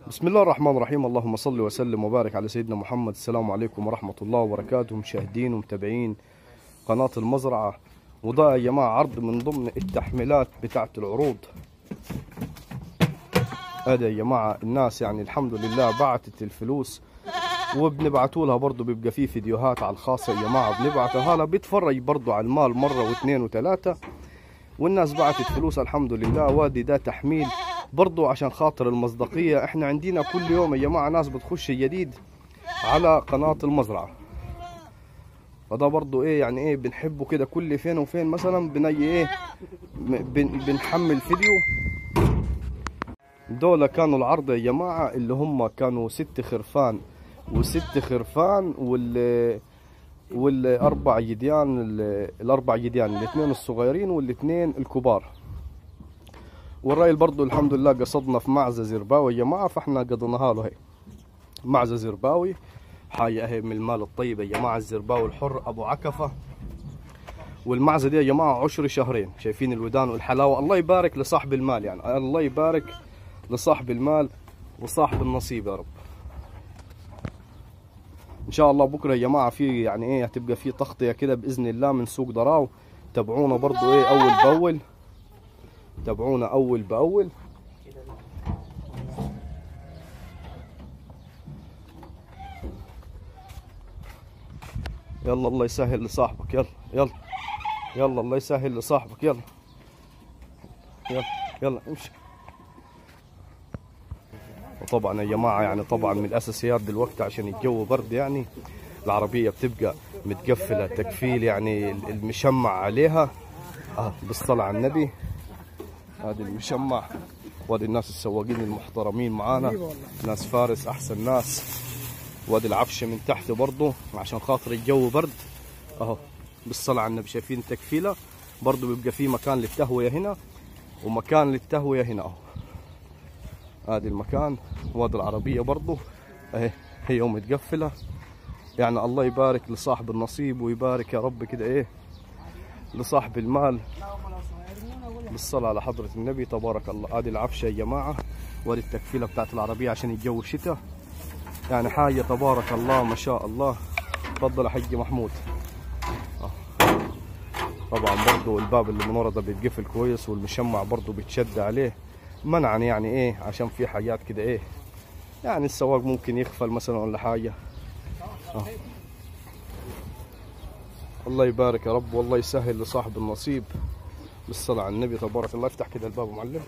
بسم الله الرحمن الرحيم اللهم صل وسلم وبارك على سيدنا محمد السلام عليكم ورحمة الله وبركاته مشاهدين ومتابعين قناة المزرعة وده يا جماعة عرض من ضمن التحميلات بتاعة العروض هذا يا جماعة الناس يعني الحمد لله بعتت الفلوس وبنبعتوا لها برضه بيبقى فيه فيديوهات على الخاصة يا جماعة بنبعتها لها بيتفرج برضه على المال مرة واثنين وثلاثة والناس بعتت فلوس الحمد لله وادي ده تحميل برضو عشان خاطر المصداقية احنا عندنا كل يوم يا جماعة ناس بتخش جديد على قناة المزرعة فده برضو ايه يعني ايه بنحبه كده كل فين وفين مثلا بنجي ايه بن بنحمل فيديو دول كانوا العرض يا جماعة اللي هم كانوا ست خرفان وست خرفان وال والاربع جديان الاربع جديان الاثنين الصغيرين والاثنين الكبار والراجل برضو الحمد لله قصدنا في معزة زرباوي يا جماعة فاحنا قضيناها له هي معزة زرباوي حاجة اهي من المال الطيب يا جماعة الزرباوي الحر ابو عكفة والمعزة دي يا جماعة عشر شهرين شايفين الودان والحلاوة الله يبارك لصاحب المال يعني الله يبارك لصاحب المال وصاحب النصيب يا رب ان شاء الله بكره يا جماعه في يعني ايه هتبقى في تغطيه كده باذن الله من سوق ضراو تابعونا برضو ايه اول باول تابعونا اول باول يلا الله يسهل لصاحبك يلا يلا يلا الله يسهل لصاحبك يلا يلا يلا امشي وطبعا يا جماعه يعني طبعا من الاساسيات دلوقتي عشان الجو برد يعني العربيه بتبقى متقفله تكفيل يعني المشمع عليها اه بالصلاه على النبي هذه المشمع وادي الناس السواقين المحترمين معانا ناس فارس احسن ناس وادي العفشه من تحت برضه عشان خاطر الجو برد اهو بالصلاه على النبي شايفين تكفيله برضه بيبقى في مكان للتهويه هنا ومكان للتهويه هنا اهو هذه المكان وادي العربيه برضه اهي هي متقفله يعني الله يبارك لصاحب النصيب ويبارك يا رب كده ايه لصاحب المال بالصلاة على حضرة النبي تبارك الله هذه العفشة يا جماعة وهذه التكفيلة بتاعت العربية عشان الجو الشتاء يعني حاجة تبارك الله ما شاء الله تفضل يا حج محمود آه. طبعا برضو الباب اللي من ورا ده بيتقفل كويس والمشمع برضو بيتشد عليه منعا يعني ايه عشان في حاجات كده ايه يعني السواق ممكن يغفل مثلا ولا حاجة آه. الله يبارك يا رب والله يسهل لصاحب النصيب بالصلاة على النبي تبارك الله افتح كده الباب معلم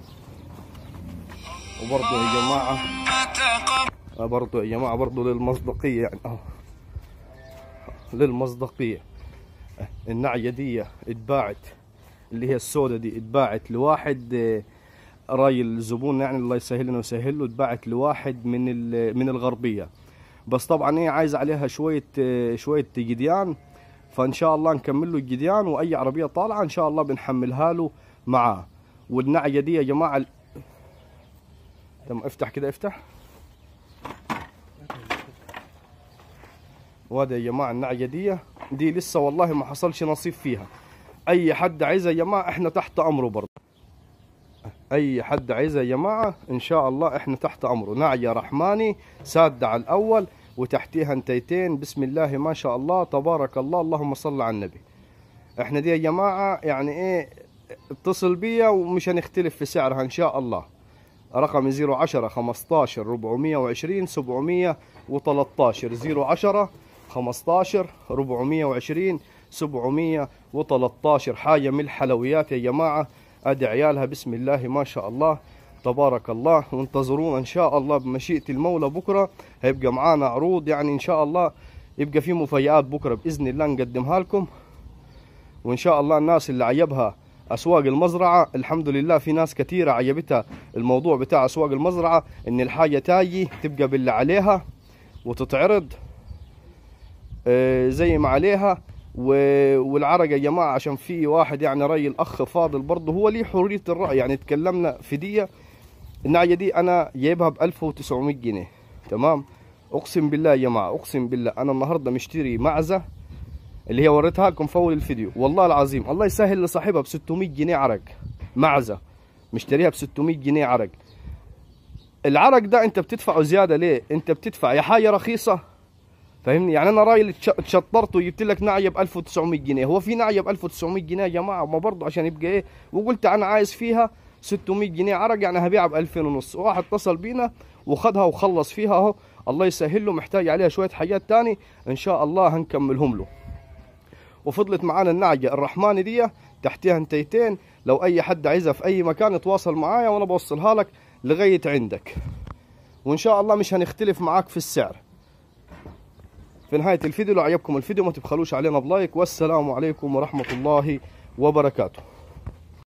وبرضه يا جماعة برضه يا جماعة برضه للمصداقية يعني اه للمصداقية النعية دي اتباعت اللي هي السودة دي اتباعت لواحد راي الزبون يعني الله يسهل لنا ويسهل له اتباعت لواحد من من الغربية بس طبعا هي عايز عليها شوية شوية جديان فان شاء الله نكمل له الجديان واي عربيه طالعه ان شاء الله بنحملها له معاه والنعيه دي يا جماعه تم افتح كده افتح وهذا يا جماعه النعيه دي دي لسه والله ما حصلش نصيب فيها اي حد عايزها يا جماعه احنا تحت امره برضه اي حد عايزها يا جماعه ان شاء الله احنا تحت امره نعيه رحماني ساده على الاول وتحتيها انتيتين بسم الله ما شاء الله تبارك الله اللهم صل على النبي احنا دي يا جماعة يعني ايه اتصل بيا ومش هنختلف في سعرها ان شاء الله رقمي 010 15 420 713 010 15 420 713 حاجة من الحلويات يا جماعة ادي عيالها بسم الله ما شاء الله تبارك الله وانتظرونا ان شاء الله بمشيئه المولى بكره هيبقى معانا عروض يعني ان شاء الله يبقى في مفاجآت بكره باذن الله نقدمها لكم وان شاء الله الناس اللي عجبها اسواق المزرعه الحمد لله في ناس كثيره عجبتها الموضوع بتاع اسواق المزرعه ان الحاجه تاجي تبقى باللي عليها وتتعرض زي ما عليها والعرق يا جماعه عشان في واحد يعني راي الاخ فاضل برضه هو ليه حريه الراي يعني تكلمنا في ديه النعيه دي انا جايبها ب 1900 جنيه تمام اقسم بالله يا جماعه اقسم بالله انا النهارده مشتري معزه اللي هي وريتها لكم في اول الفيديو والله العظيم الله يسهل لصاحبها ب 600 جنيه عرق معزه مشتريها ب 600 جنيه عرق العرق ده انت بتدفعه زياده ليه انت بتدفع يا حاجه رخيصه فاهمني يعني انا رايل اتش- اتشطرت وجبت لك نعيه ب 1900 جنيه هو في نعيه ب 1900 جنيه يا جماعه ما برضه عشان يبقى ايه وقلت انا عايز فيها 600 جنيه عرق يعني هبيعها ب 2000 ونص واحد اتصل بينا وخدها وخلص فيها اهو الله يسهل له محتاج عليها شويه حاجات تاني ان شاء الله هنكملهم له وفضلت معانا النعجة الرحماني دي تحتها انتيتين لو اي حد عايزها في اي مكان يتواصل معايا وانا بوصلها لك لغاية عندك وان شاء الله مش هنختلف معاك في السعر في نهاية الفيديو لو عجبكم الفيديو ما تبخلوش علينا بلايك والسلام عليكم ورحمة الله وبركاته